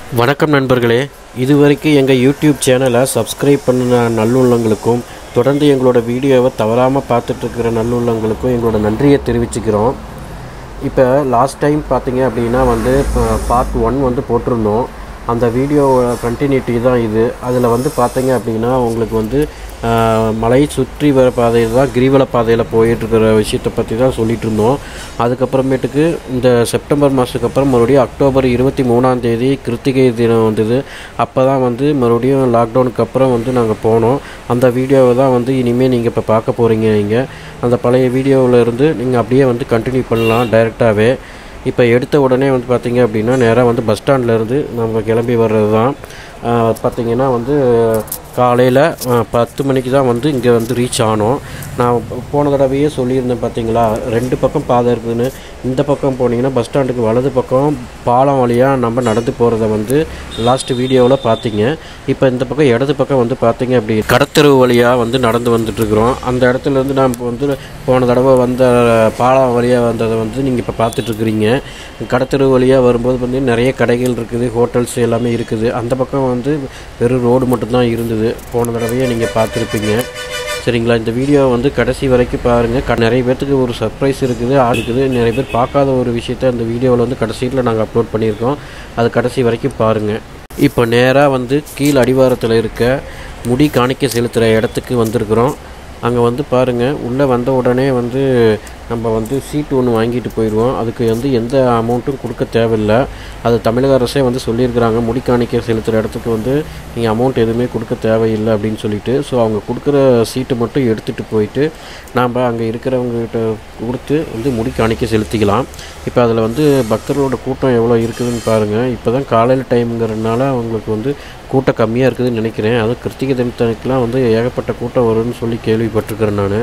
வணக்கம் நண்பர்களே இதுவரைக்கும் எங்கள் யூடியூப் சேனலை சப்ஸ்கிரைப் பண்ணின நல்லுள்ளங்களுக்கும் தொடர்ந்து எங்களோட வீடியோவை தவறாமல் பார்த்துட்ருக்கிற நல்லுள்ளங்களுக்கும் எங்களோட நன்றியை தெரிவிச்சுக்கிறோம் இப்போ லாஸ்ட் டைம் பார்த்தீங்க அப்படின்னா வந்து பார்ட் ஒன் வந்து போட்டிருந்தோம் அந்த வீடியோவோட கண்டினியூட்டி தான் இது அதில் வந்து பார்த்தீங்க அப்படின்னா உங்களுக்கு வந்து ஆஹ், மலை சுற்றி வர பாதையில் தான் கிரிவல பாதையில் போயிட்டுருக்கிற விஷயத்தை பற்றி தான் சொல்லிட்டு இருந்தோம் அதுக்கப்புறமேட்டுக்கு இந்த செப்டம்பர் மாதத்துக்கு அப்புறம் மறுபடியும் அக்டோபர் இருபத்தி மூணாம் தேதி கிருத்திகை தினம் வந்தது அப்போ தான் வந்து மறுபடியும் லாக்டவுனுக்கு அப்புறம் வந்து நாங்கள் போனோம் அந்த வீடியோவை தான் வந்து இனிமேல் நீங்கள் இப்போ பார்க்க போகிறீங்க நீங்கள் அந்த பழைய வீடியோவில் இருந்து நீங்கள் அப்படியே வந்து கண்டினியூ பண்ணலாம் டைரெக்டாகவே இப்போ எடுத்த உடனே வந்து பார்த்தீங்க அப்படின்னா நேராக வந்து பஸ் ஸ்டாண்ட்லேருந்து நம்ம கிளம்பி வர்றது தான் பார்த்தீங்கன்னா வந்து காலையில் பத்து மணிக்கு தான் வந்து இங்கே வந்து ரீச் ஆனோம் நான் போன தடவையே சொல்லியிருந்தேன் பார்த்தீங்களா ரெண்டு பக்கம் பாதை இருக்குதுன்னு இந்த பக்கம் போனீங்கன்னா பஸ் ஸ்டாண்டுக்கு வலது பக்கம் பாலம் வழியாக நம்ம நடந்து போகிறத வந்து லாஸ்ட் வீடியோவில் பார்த்தீங்க இப்போ இந்த பக்கம் இடது பக்கம் வந்து பார்த்தீங்க அப்படி கடத்தெரு வழியாக வந்து நடந்து வந்துட்டுருக்குறோம் அந்த இடத்துல இருந்து நான் இப்போ வந்து போன தடவை வந்த பாலம் வழியாக வந்ததை வந்து நீங்கள் இப்போ பார்த்துட்ருக்குறீங்க கடத்தெரு வழியாக வரும்போது வந்து நிறைய கடைகள் இருக்குது ஹோட்டல்ஸ் எல்லாமே இருக்குது அந்த பக்கம் வந்து வெறும் ரோடு மட்டும்தான் இருந்தது போன தடவையே நீங்கள் பார்த்துருப்பீங்க சரிங்களா இந்த வீடியோ வந்து கடைசி வரைக்கும் பாருங்கள் க நிறைய பேர்த்துக்கு ஒரு சர்ப்ரைஸ் இருக்குது ஆ இருக்குது நிறைய பேர் பார்க்காத ஒரு விஷயத்த அந்த வீடியோவில் வந்து கடைசியில் நாங்கள் அப்லோட் பண்ணியிருக்கோம் அது கடைசி வரைக்கும் பாருங்கள் இப்போ நேராக வந்து கீழ் அடிவாரத்தில் இருக்க முடி காணிக்க செலுத்துகிற இடத்துக்கு வந்திருக்கிறோம் அங்கே வந்து பாருங்கள் உள்ளே வந்த உடனே வந்து நம்ம வந்து சீட்டு ஒன்று வாங்கிட்டு போயிடுவோம் அதுக்கு வந்து எந்த அமௌண்ட்டும் கொடுக்க தேவையில்லை அது தமிழக அரசே வந்து சொல்லியிருக்கிறாங்க முடி காணிக்கை செலுத்துகிற இடத்துக்கு வந்து நீங்கள் அமௌண்ட் எதுவுமே கொடுக்க தேவையில்லை அப்படின்னு சொல்லிட்டு ஸோ அவங்க கொடுக்குற சீட்டை மட்டும் எடுத்துகிட்டு போயிட்டு நாம் அங்கே இருக்கிறவங்ககிட்ட கொடுத்து வந்து முடி காணிக்கை செலுத்திக்கலாம் இப்போ அதில் வந்து பக்தர்களோட கூட்டம் எவ்வளோ இருக்குதுன்னு பாருங்கள் இப்போ தான் காலையில் டைம்ங்கிறதுனால அவங்களுக்கு வந்து கூட்டம் கம்மியாக இருக்குதுன்னு நினைக்கிறேன் அதுவும் கிருத்திகை தினத்தனைக்கெலாம் வந்து ஏகப்பட்ட கூட்டம் வரும்னு சொல்லி கேள்விப்பட்டிருக்கிறேன் நான்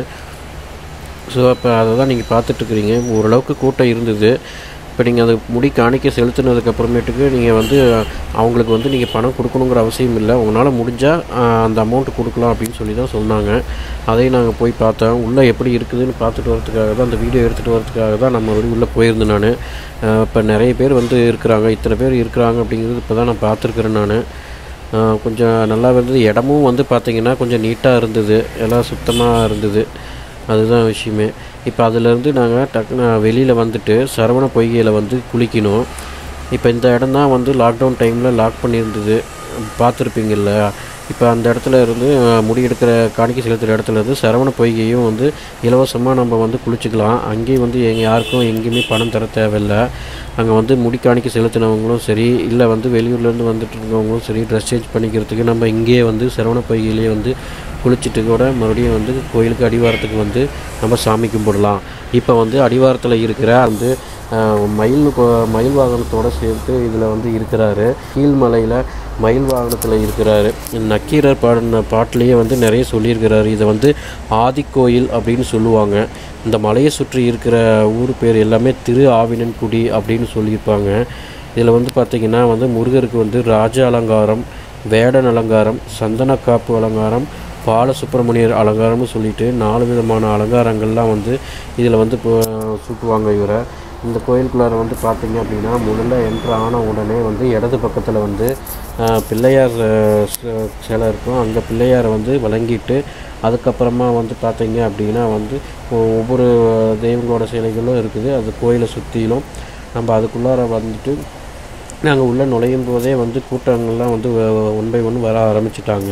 ஸோ அப்போ அதை தான் நீங்கள் பார்த்துட்ருக்குறீங்க ஓரளவுக்கு கூட்டம் இருந்தது இப்போ நீங்கள் அது முடி காணிக்க செலுத்தினதுக்கு அப்புறமேட்டுக்கு நீங்கள் வந்து அவங்களுக்கு வந்து நீங்கள் பணம் கொடுக்கணுங்கிற அவசியம் இல்லை உங்களால் முடிஞ்சால் அந்த அமௌண்ட்டு கொடுக்கலாம் அப்படின்னு சொல்லி தான் சொன்னாங்க அதையும் நாங்கள் போய் பார்த்தோம் உள்ளே எப்படி இருக்குதுன்னு பார்த்துட்டு வரதுக்காக தான் அந்த வீடியோ எடுத்துகிட்டு வரதுக்காக தான் நம்ம மறுபடியும் உள்ளே போயிருந்தேன் நான் இப்போ நிறைய பேர் வந்து இருக்கிறாங்க இத்தனை பேர் இருக்கிறாங்க அப்படிங்கிறது இப்போ தான் நான் பார்த்துருக்குறேன் நான் ஆஹ் கொஞ்சம் நல்லா இருந்தது இடமும் வந்து பார்த்திங்கன்னா கொஞ்சம் நீட்டாக இருந்தது எல்லாம் சுத்தமாக இருந்தது அதுதான் விஷயமே இப்போ அதுலேருந்து நாங்கள் டக்குன்னு வெளியில் வந்துட்டு சரவண பொய்கையில் வந்து குளிக்கணும் இப்போ இந்த இடம் தான் வந்து லாக்டவுன் டைமில் லாக் பண்ணியிருந்தது பார்த்துருப்பீங்கள்ல இப்போ அந்த இடத்துல இருந்து ஆஹ், முடி எடுக்கிற காணிக்கை செலுத்துகிற இடத்துல இருந்து சரவண பொய்கையும் வந்து இலவசமாக நம்ம வந்து குளிச்சுக்கலாம் அங்கேயும் வந்து எங்கள் யாருக்கும் எங்கேயுமே பணம் தர தேவையில்லை அங்கே வந்து முடி காணிக்கை செலுத்தினவங்களும் சரி இல்லை வந்து வெளியூர்லேருந்து வந்துட்டு இருக்கவங்களும் சரி ட்ரெஸ் சேஞ்ச் பண்ணிக்கிறதுக்கு நம்ம இங்கேயே வந்து சரவண பொய்கையிலேயே வந்து குளிச்சுட்டு கூட மறுபடியும் வந்து கோயிலுக்கு அடிவாரத்துக்கு வந்து நம்ம சாமி கும்பிடலாம் இப்போ வந்து அடிவாரத்தில் இருக்கிற வந்து ஆஹ், மயில் கொ- மயில் வாகனத்தோடு சேர்த்து இதில் வந்து இருக்கிறாரு கீழ்மலையில் மயில் வாகனத்தில் இருக்கிறாரு நக்கீரர் பாடின பாட்டிலேயே வந்து நிறைய சொல்லியிருக்கிறாரு இதை வந்து ஆதிக்கோயில் அப்படின்னு சொல்லுவாங்க இந்த மலையை சுற்றி இருக்கிற ஊர் பேர் எல்லாமே திரு ஆவினன்குடி அப்படின்னு சொல்லியிருப்பாங்க இதில் வந்து பார்த்திங்கன்னா வந்து முருகருக்கு வந்து ராஜ அலங்காரம் வேடன் அலங்காரம் சந்தனக்காப்பு அலங்காரம் பாலசுப்பிரமணியர் அலங்காரம்னு சொல்லிட்டு நாலு விதமான அலங்காரங்கள்லாம் வந்து இதில் வந்து இப்போ சுட்டுவாங்க இவரை இந்த கோயிலுக்குள்ளார வந்து பார்த்தீங்க அப்படின்னா முதல்ல என்ட்ரு ஆன உடனே வந்து இடது பக்கத்தில் வந்து ஆஹ், பிள்ளையார் ஆஹ், ச- சிலை இருக்கும் அந்த பிள்ளையாரை வந்து வழங்கிட்டு அதுக்கப்புறமா வந்து பார்த்தீங்க அப்படின்னா வந்து ஒ- ஒவ்வொரு தெய்வங்களோட சிலைகளும் இருக்குது அது கோயிலை சுற்றிலும் நம்ம அதுக்குள்ளார வந்துட்டு நாங்கள் உள்ளே நுழையும் போதே வந்து கூட்டங்கள்லாம் வந்து ஒன் பை ஒன் வர ஆரம்பிச்சிட்டாங்க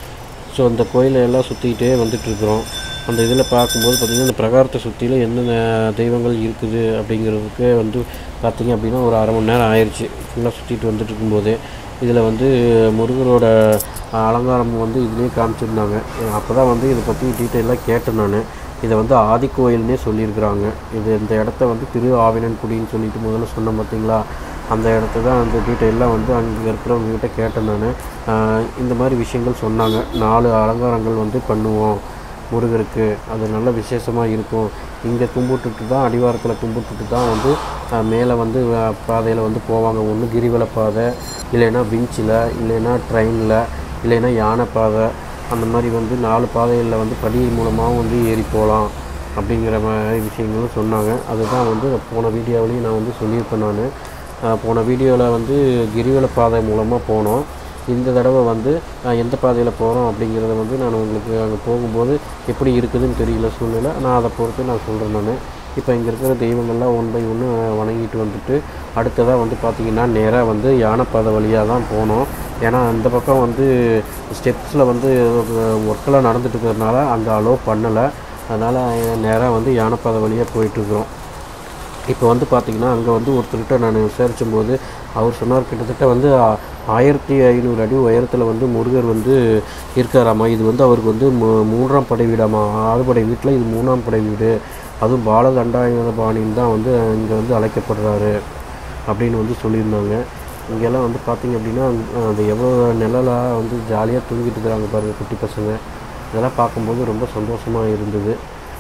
ஸோ அந்த கோயிலை எல்லாம் சுற்றிக்கிட்டே வந்துட்டுருக்குறோம் அந்த இதில் பார்க்கும்போது பார்த்திங்கன்னா இந்த பிரகாரத்தை சுற்றிலும் என்னென்ன தெய்வங்கள் இருக்குது அப்படிங்கிறதுக்கு வந்து பார்த்திங்க அப்படின்னா ஒரு அரை மணி நேரம் ஆயிடுச்சு ஃபுல்லாக சுற்றிட்டு வந்துட்டு இருக்கும்போதே இதில் வந்து முருகரோட அலங்காரம் வந்து இதுலேயே காமிச்சிருந்தாங்க அப்போ தான் வந்து இதை பற்றி டீட்டெயிலாக கேட்டேன் நான் இதை வந்து ஆதிக்கோயில்னே சொல்லியிருக்கிறாங்க இது இந்த இடத்த வந்து திரு ஆவினன்குடின்னு சொல்லிட்டு முதல்ல சொன்னேன் பார்த்தீங்களா அந்த இடத்த தான் அந்த டீட்டெயிலாக வந்து அங்கே இருக்கிறவங்ககிட்ட கேட்டேன் நான் இந்த மாதிரி விஷயங்கள் சொன்னாங்க நாலு அலங்காரங்கள் வந்து பண்ணுவோம் முருகருக்கு அது நல்ல விசேஷமாக இருக்கும் இங்கே கும்பிட்டுட்டு தான் அடிவாரத்தில் கும்பிட்டுட்டு தான் வந்து அஹ், மேலே வந்து பாதையில் வந்து போவாங்க ஒன்று கிரிவல பாதை இல்லைன்னா பீச்சில் இல்லைன்னா ட்ரெயினில் இல்லைன்னா யானை பாதை அந்த மாதிரி வந்து நாலு பாதைகளில் வந்து படி மூலமாகவும் வந்து ஏறி போகலாம் அப்படிங்கிற மாதிரி விஷயங்களும் சொன்னாங்க அதுதான் வந்து போன வீடியோவிலையும் நான் வந்து சொல்லியிருப்பேன் நான் அஹ், போன வீடியோவில் வந்து கிரிவல பாதை மூலமாக போனோம் இந்த தடவை வந்து அஹ், எந்த பாதையில் போகிறோம் அப்படிங்கிறத வந்து நான் உங்களுக்கு அங்கே போகும்போது எப்படி இருக்குதுன்னு தெரியல சூழ்நிலை நான் அதை பொறுத்து நான் சொல்கிறேன் நான் இப்போ இங்கே இருக்கிற தெய்வங்கள்லாம் ஒன் பை ஒன்று வணங்கிட்டு வந்துட்டு அடுத்ததாக வந்து பார்த்திங்கன்னா நேராக வந்து யானைப்பாதை வழியாக தான் போனோம் ஏன்னா அந்த பக்கம் வந்து ஸ்டெப்ஸில் வந்து ஒர்க்கெல்லாம் நடந்துட்டு இருக்கிறதுனால அங்கே அலோவ் பண்ணலை அதனால் நேராக வந்து யானைப்பாதை வழியாக போயிட்டுருக்குறோம் இப்போ வந்து பார்த்திங்கன்னா அங்கே வந்து ஒருத்தர்கிட்ட நான் விசாரிச்சும் போது அவர் சொன்னார் கிட்டத்தட்ட வந்து ஆ- ஆயிரத்தி ஐநூறு அடி உயரத்தில் வந்து முருகர் வந்து இருக்காராமா இது வந்து அவருக்கு வந்து மூ- மூன்றாம் படை வீடாமா ஆறு படை வீட்டில் இது மூணாம் படை வீடு அதுவும் பாலதண்டாயுத பாணின்னு தான் வந்து இங்கே வந்து அழைக்கப்படுறாரு அப்படின்னு வந்து சொல்லியிருந்தாங்க இங்கெல்லாம் வந்து பார்த்திங்க அப்படின்னா அங்க- அது எவ்வளோ நிழலாக வந்து ஜாலியாக தூங்கிட்டு இருக்கிறாங்க பாருங்கள் குட்டி பசங்க இதெல்லாம் பார்க்கும்போது ரொம்ப சந்தோஷமாக இருந்தது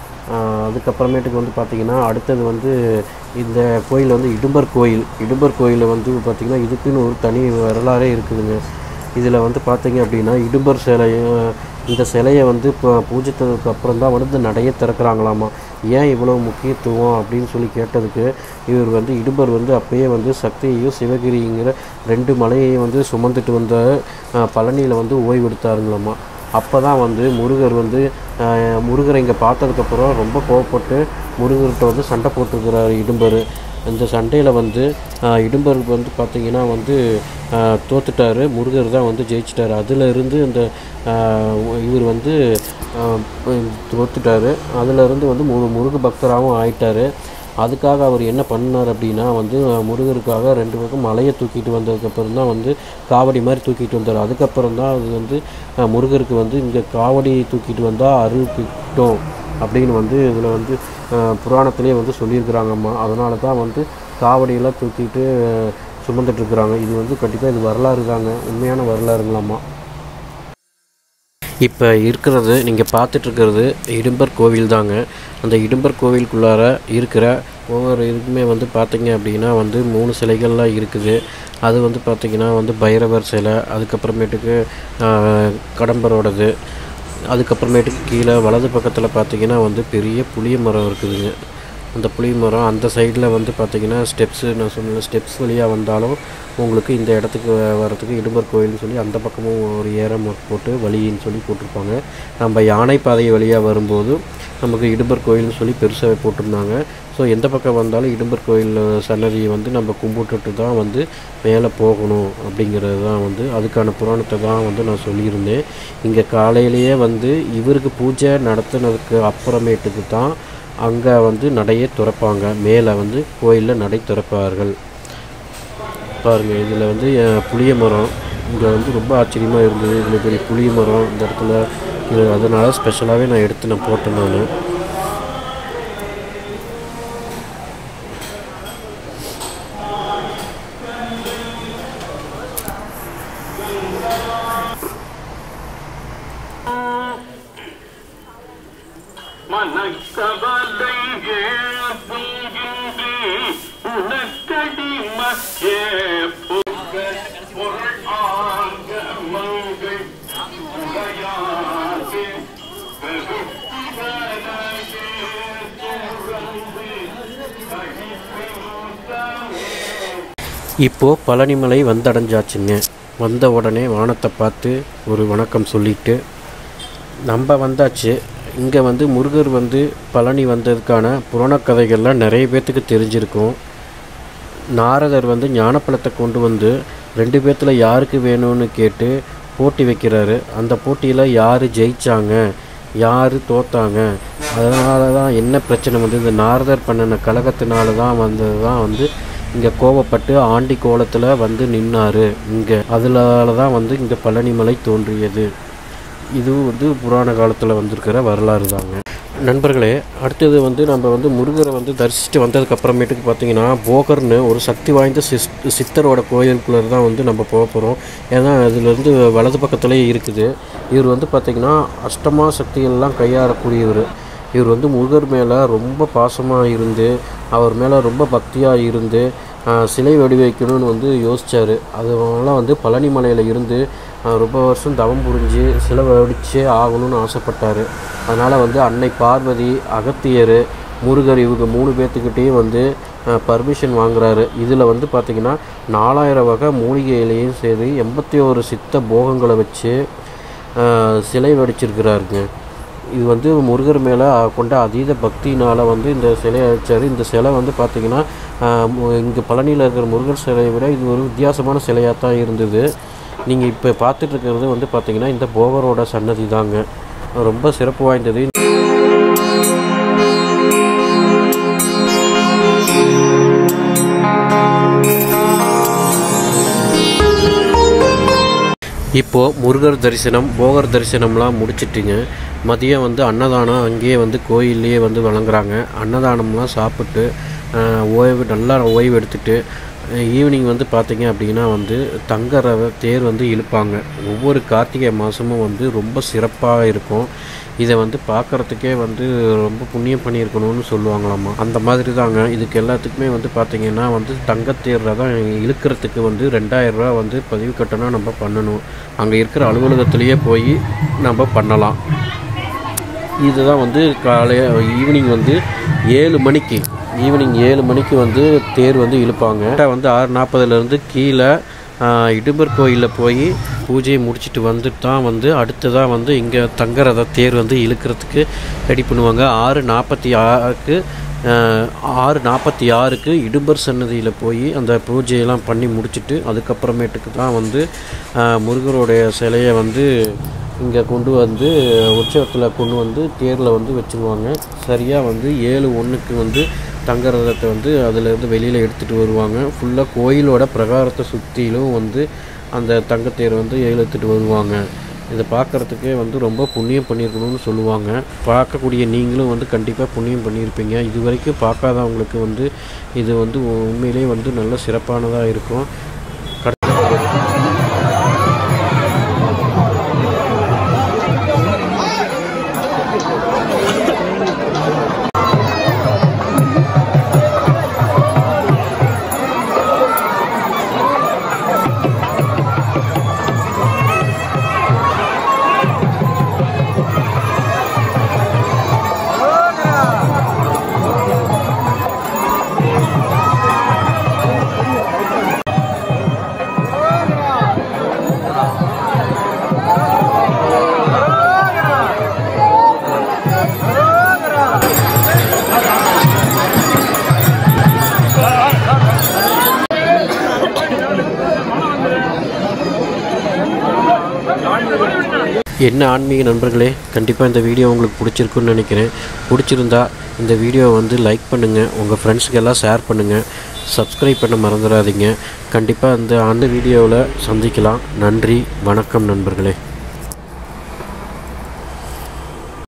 ஆஹ் அதுக்கப்புறமேட்டுக்கு வந்து பார்த்திங்கன்னா அடுத்தது வந்து இந்த கோயில் வந்து இடும்பர் கோயில் இடும்பர் கோயிலில் வந்து பார்த்திங்கன்னா இதுக்குன்னு ஒரு தனி வரலாறே இருக்குதுங்க இதில் வந்து பார்த்தீங்க அப்படின்னா இடும்பர் சிலையை இந்த சிலையை வந்து இப்போ பூஜித்ததுக்கு அப்புறம் தான் வந்து நடையே திறக்கிறாங்களாமா ஏன் இவ்வளோ முக்கியத்துவம் அப்படின்னு சொல்லி கேட்டதுக்கு இவர் வந்து இடும்பர் வந்து அப்பயே வந்து சக்தியையும் சிவகிரிங்கிற ரெண்டு மலையையும் வந்து சுமந்துட்டு வந்த பழனியில் வந்து ஓய்வெடுத்தாருங்களாமா அப்போ தான் வந்து முருகர் வந்து ஆஹ், முருகரை இங்கே பார்த்ததுக்கப்புறம் ரொம்ப கோவப்பட்டு முருகர்கிட்ட வந்து சண்டை போட்டுருக்கிறாரு இடும்பர் இந்த சண்டையில் வந்து ஆஹ், இடும்பருக்கு வந்து பார்த்திங்கன்னா வந்து ஆஹ், தோத்துட்டாரு முருகர் தான் வந்து ஜெயிச்சிட்டாரு அதில் இருந்து இந்த ஆஹ், இவர் வந்து ஆஹ், தோத்துட்டாரு அதில் இருந்து வந்து மு முருக பக்தராகவும் ஆயிட்டாரு அதுக்காக அவர் என்ன பண்ணார் அப்படின்னா வந்து அஹ், முருகருக்காக ரெண்டு பக்கம் மலையை தூக்கிட்டு வந்ததுக்கப்புறம் தான் வந்து காவடி மாதிரி தூக்கிட்டு வந்தார் அதுக்கப்புறம் தான் அது வந்து அஹ், முருகருக்கு வந்து இங்கே காவடி தூக்கிட்டு வந்தால் அருள் கிட்டும் அப்படின்னு வந்து இதில் வந்து அஹ், புராணத்திலே வந்து சொல்லியிருக்கிறாங்கம்மா அதனால தான் வந்து காவடியெல்லாம் தூக்கிட்டு அஹ், சுமந்துட்டு இருக்கிறாங்க இது வந்து கண்டிப்பாக இது வரலாறு தாங்க உண்மையான வரலாறுங்களாம்மா இப்போ இருக்கிறது நீங்கள் பார்த்துட்ருக்கிறது இடும்பர் கோவில் தாங்க அந்த இடும்பர் கோவிலுக்குள்ளார இருக்கிற ஒவ்வொரு இதுக்குமே வந்து பார்த்தீங்க அப்படின்னா வந்து மூணு சிலைகள்லாம் இருக்குது அது வந்து பார்த்திங்கன்னா வந்து பைரவர் சிலை அதுக்கப்புறமேட்டுக்கு ஆஹ், கடம்பரோடது அதுக்கப்புறமேட்டுக்கு கீழே வலது பக்கத்தில் பார்த்தீங்கன்னா வந்து பெரிய புளிய மரம் இருக்குதுங்க அந்த புளிய மரம் அந்த சைடில் வந்து பார்த்திங்கன்னா ஸ்டெப்ஸு நான் சொன்ன ஸ்டெப்ஸ் வழியாக வந்தாலும் உங்களுக்கு இந்த இடத்துக்கு வ- வரதுக்கு இடும்பர் கோயில்னு சொல்லி அந்த பக்கமும் ஒரு ஏரம் போட்டு வழின்னு சொல்லி போட்டிருப்பாங்க நம்ம யானை பாதை வழியாக வரும்போது நமக்கு இடும்பர் கோயில்னு சொல்லி பெருசாக போட்டிருந்தாங்க ஸோ எந்த பக்கம் வந்தாலும் இடும்பர் கோயில் சன்னதியை வந்து நம்ம கும்பிட்டுட்டு தான் வந்து மேலே போகணும் அப்படிங்கிறது தான் வந்து அதுக்கான புராணத்தை தான் வந்து நான் சொல்லியிருந்தேன் இங்கே காலையிலேயே வந்து இவருக்கு பூஜை நடத்துனதுக்கு அப்புறமேட்டுக்கு தான் அங்கே வந்து நடையை திறப்பாங்க மேலே வந்து கோயிலில் நடை திறப்பார்கள் பாருங்கள் இதில் வந்து அஹ், புளிய மரம் இங்கே வந்து ரொம்ப ஆச்சரியமாக இருந்தது இதில் பெரிய புளிய மரம் இந்த இடத்துல இது அதனால் ஸ்பெஷலாகவே நான் எடுத்து நான் போட்டேன் நான் மனக்கவலை ஏற்புகின்றே உனக்கடிம ஏற்புக பொருள் ஆங்க மங்கள் உடையாகே பெருத்திவரையே துறந்து கழிப்பினுத்தமே இப்போது பழனிமலை வந்தடைஞ்சாச்சுங்க வந்த உடனே வானத்தை பார்த்து ஒரு வணக்கம் சொல்லிட்டு நம்ம வந்தாச்சு இங்கே வந்து முருகர் வந்து பழனி வந்ததுக்கான புராணக் கதைகள்லாம் நிறைய பேர்த்துக்கு தெரிஞ்சிருக்கும் நாரதர் வந்து ஞானப்பழத்தை கொண்டு வந்து ரெண்டு பேர்த்தில் யாருக்கு வேணும்னு கேட்டு போட்டி வைக்கிறாரு அந்த போட்டியில் யார் ஜெயிச்சாங்க யார் தோத்தாங்க அதனால தான் என்ன பிரச்சனை வந்து இந்த நாரதர் பண்ணின கழகத்தினால தான் வந்தது தான் வந்து இங்கே கோவப்பட்டு ஆண்டி கோலத்தில் வந்து நின்னாரு இங்கே அதனால தான் வந்து இங்கே பழனிமலை தோன்றியது இது வந்து புராண காலத்தில் வந்திருக்கிற வரலாறு தாங்க நண்பர்களே அடுத்தது வந்து நம்ம வந்து முருகரை வந்து தரிசிச்சுட்டு வந்ததுக்கு அப்புறமேட்டுக்கு பார்த்தீங்கன்னா போகர்னு ஒரு சக்தி வாய்ந்த சிஸ் சித்தரோட கோயிலுக்குள்ளே தான் வந்து நம்ம போக போகிறோம் ஏன்னா அதுலேருந்து வலது பக்கத்துலேயே இருக்குது இவர் வந்து பார்த்திங்கன்னா அஷ்டமா சக்திகள்லாம் கையாளக்கூடியவர் இவர் வந்து முருகர் மேலே ரொம்ப பாசமாக இருந்து அவர் மேலே ரொம்ப பக்தியாக இருந்து ஆஹ், சிலை வடிவைக்கணும்னு வந்து யோசித்தார் அதனால வந்து பழனி மலையில் இருந்து ஆஹ், ரொம்ப வருஷம் தவம் புரிஞ்சு சிலை வடிச்சே ஆகணும்னு ஆசைப்பட்டார் அதனால் வந்து அன்னை பார்வதி அகத்தியர் முருகர் இவங்க மூணு பேர்த்துக்கிட்டேயும் வந்து பர்மிஷன் வாங்குறாரு இதில் வந்து பார்த்திங்கன்னா நாலாயிரம் வகை மூலிகை இலையும் சரி எண்பத்தி ஒரு சித்த போகங்களை வச்சு அஹ், சிலை வடிச்சிருக்கிறாருங்க இது வந்து முருகர் மேலே கொண்ட அதீத பக்தினால் வந்து இந்த சிலையை வச்சார் இந்த சிலை வந்து பார்த்திங்கன்னா இங்கே பழனியில் இருக்கிற முருகர் சிலையை விட இது ஒரு வித்தியாசமான சிலையாக தான் இருந்தது நீங்கள் இப்போ பார்த்துட்டு இருக்கிறது வந்து பார்த்திங்கன்னா இந்த போகரோட சன்னதி தாங்க ரொம்ப சிறப்பு வாய்ந்தது இப்போது முருகர் தரிசனம் போகர் தரிசனம்லாம் முடிச்சிட்டுங்க மதியம் வந்து அன்னதானம் அங்கேயே வந்து கோயில்லையே வந்து வழங்குறாங்க அன்னதானம்லாம் சாப்பிட்டு ஆஹ், ஓய்வு நல்லா ஓய்வு எடுத்துட்டு ஈவினிங் வந்து பார்த்தீங்க அப்படின்னா வந்து தங்க ரவை தேர் வந்து இழுப்பாங்க ஒவ்வொரு கார்த்திகை மாதமும் வந்து ரொம்ப சிறப்பாக இருக்கும் இதை வந்து பார்க்குறதுக்கே வந்து ரொம்ப புண்ணியம் பண்ணியிருக்கணும்னு சொல்லுவாங்களாமா அந்த மாதிரி தாங்க இதுக்கு எல்லாத்துக்குமே வந்து பார்த்திங்கன்னா வந்து தங்கத்தேரில் தான் இழுக்கிறதுக்கு வந்து ரெண்டாயிரம் ரூபா வந்து பதிவு கட்டணம் நம்ம பண்ணணும் அங்கே இருக்கிற அலுவலகத்திலேயே போய் நம்ம பண்ணலாம் இதுதான் வந்து காலை ஈவினிங் வந்து ஏழு மணிக்கு ஈவினிங் ஏழு மணிக்கு வந்து தேர் வந்து இழுப்பாங்க கரெக்டாக வந்து ஆறு நாற்பதுலேருந்து கீழே ஆஹ், இடும்பர் கோயிலில் போய் பூஜையை முடிச்சுட்டு வந்துட்டு தான் வந்து அடுத்ததாக வந்து இங்கே தங்கரத தேர் வந்து இழுக்கிறதுக்கு ரெடி பண்ணுவாங்க ஆறு நாற்பத்தி ஆறுக்கு ஆஹ், ஆறு நாற்பத்தி ஆறுக்கு இடும்பர் சன்னதியில் போய் அந்த பூஜையெல்லாம் பண்ணி முடிச்சுட்டு அதுக்கப்புறமேட்டுக்கு தான் வந்து ஆஹ், முருகருடைய சிலையை வந்து இங்கே கொண்டு வந்து உற்சவத்தில் கொண்டு வந்து தேரில் வந்து வச்சுருவாங்க சரியாக வந்து ஏழு ஒன்றுக்கு வந்து தங்க ரதத்தை வந்து அதிலேருந்து வெளியில் எடுத்துகிட்டு வருவாங்க ஃபுல்லாக கோயிலோட பிரகாரத்தை சுற்றிலும் வந்து அந்த தங்கத்தேர் வந்து இழுத்துட்டு வருவாங்க இதை பார்க்குறதுக்கே வந்து ரொம்ப புண்ணியம் பண்ணியிருக்கணும்னு சொல்லுவாங்க பார்க்கக்கூடிய நீங்களும் வந்து கண்டிப்பாக புண்ணியம் பண்ணியிருப்பீங்க இது வரைக்கும் பார்க்காதவங்களுக்கு வந்து இது வந்து உண்மையிலேயே வந்து நல்ல சிறப்பானதாக இருக்கும் என்ன ஆன்மீக நண்பர்களே கண்டிப்பாக இந்த வீடியோ உங்களுக்கு பிடிச்சிருக்குன்னு நினைக்கிறேன் பிடிச்சிருந்தா இந்த வீடியோவை வந்து லைக் பண்ணுங்கள் உங்கள் ஃப்ரெண்ட்ஸுக்கு எல்லாம் ஷேர் பண்ணுங்கள் சப்ஸ்கிரைப் பண்ண மறந்துடாதீங்க கண்டிப்பாக இந்த அந்த வீடியோவில் சந்திக்கலாம் நன்றி வணக்கம் நண்பர்களே